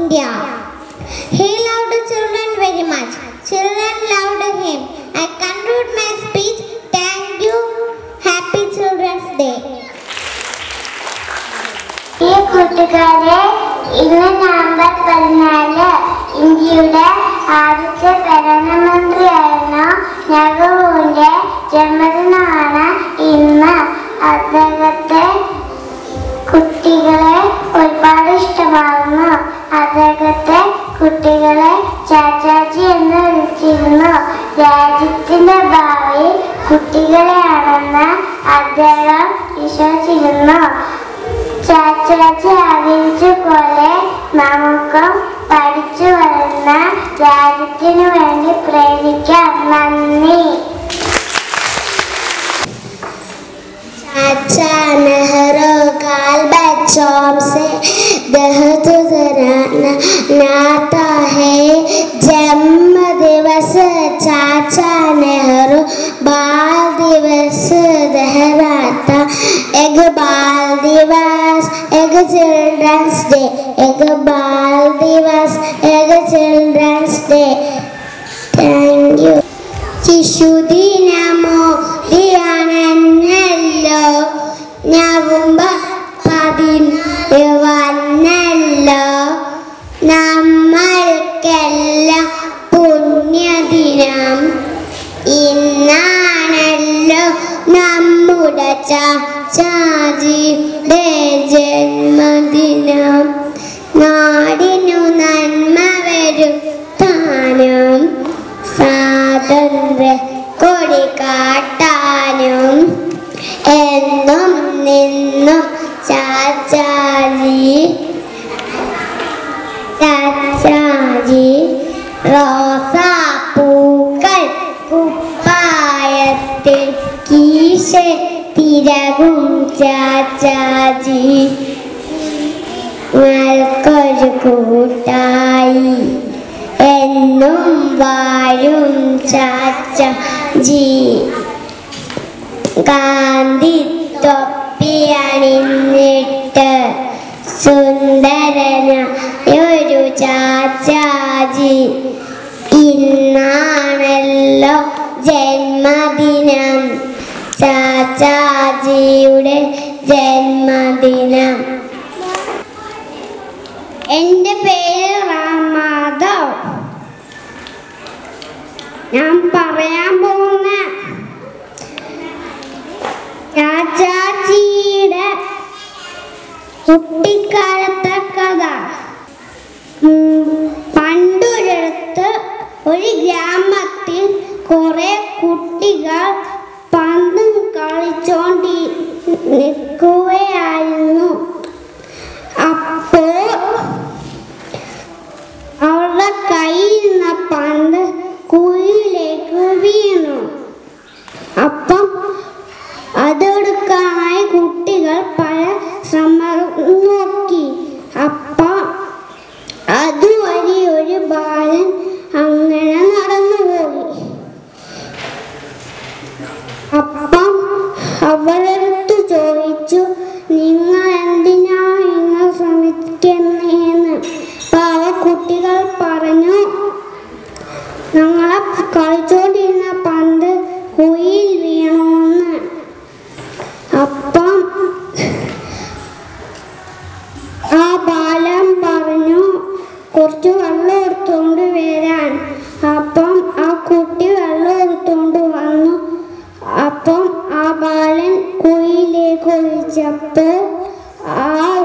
India. He loved children very much. Children loved him. I conclude my speech. Thank you. Happy Children's Day. ഈ കൂട്ടുകാരെ ഇന്ന് November പതിനാല് ഇന്ത്യയുടെ ആദ്യത്തെ പ്രധാനമന്ത്രിയായിരുന്ന നെഹ്റുവിന്റെ ജന്മദിനമാണ് ഇന്ന് അദ്ദേഹത്തെ കുട്ടികളെ ഒരുപാട് ഇഷ്ടമാകുന്നു അദ്ദേഹത്തെ കുട്ടികളെ ചാച്ചാജി എന്ന് വിളിച്ചിരുന്നു രാജ്യത്തിന്റെ ഭാവി കുട്ടികളെയാണെന്ന് അദ്ദേഹം വിശ്വസിച്ചിരുന്നു ചാച്ചാച്ചി ആഗ്രഹിച്ച പോലെ നമുക്കും പഠിച്ചു വരുന്ന രാജ്യത്തിനു വേണ്ടി പ്രേരിക്കാം നന്ദി चाचा नेहरू काल बच्चों से दहत जराना नाता है जन्म दिवस चाचा नेहरू बाल दिवस दहराता एक बाल दिवस एक चिल्ड्रंस डे एक बाल दिवस एक चिल्ड्रंस डे थैंक यू ശിശുദിനമോ ദിയാണല്ലോ നവംബർ പതിനാല് വന്നല്ലോ നമ്മൾക്കെല്ലാം പുണ്യദിനം ഇന്നാണല്ലോ നമ്മുടെ ചാച്ചാജിയുടെ ജന്മദിനം നാടിനു നന്മ വരുത്താനും സ്വാതന്ത്ര്യ കൊടി കാട്ടാനും എന്നും നിന്നും ചാച്ചാജി ചാച്ചാജി റോസാപ്പൂക്കൾ കുപ്പായത്തിൽ കീശ തിരകും ചാച്ചാജി ഞങ്ങൾക്കൊരു കൂട്ടായി എന്നും വാഴും ചാച്ചാജി ഗാന്ധി തൊപ്പി അണിഞ്ഞിട്ട് സുന്ദരനായൊരു ചാച്ചാജി ഇന്നാണല്ലോ ജന്മദിനം ചാച്ചാജിയുടെ ജന്മദിനം എൻ്റെ പേര് റാമാധവ് ഞാൻ പറയാൻ പോകുന്ന ചാച്ചാച്ചിയുടെ കുട്ടിക്കാലത്തെ കഥ ഉം, പണ്ടൊരിടത്ത് ഒരു ഗ്രാമത്തിൽ കുറെ കുട്ടികൾ പന്തും കളിച്ചോണ്ടി നിൽക്കുകയായിരുന്നു അപ്പോൾ അവരുടെ കയ്യിൽ നിന്ന് പന്ത് കുഴിയിലേക്ക് വീണു അപ്പം അതെടുക്കാനായി കുട്ടികൾ പല ശ്രമം നോക്കി അപ്പം അതുവഴി ഒരു ബാലൻ അങ്ങനെ നടന്നുപോയി അപ്പം അവരടുത്ത് ചോദിച്ചു നിങ്ങൾ എന്തിനാ ഇങ്ങനെ ശ്രമിക്കുന്നതെന്ന് പാവ കുട്ടികൾ പറഞ്ഞു ഞങ്ങളെ കളിച്ചോണ്ടിരുന്ന പന്ത് കുയിൽ വീണമെന്ന് അപ്പം ആ ബാലൻ പറഞ്ഞു കുറച്ച് വെള്ളം എടുത്തോണ്ട് വരാൻ അപ്പം ആ കുട്ടി വെള്ളം എടുത്തോണ്ട് വന്നു അപ്പം ആ ബാലൻ കുയിലേക്ക് ഒഴിച്ചപ്പോൾ ആ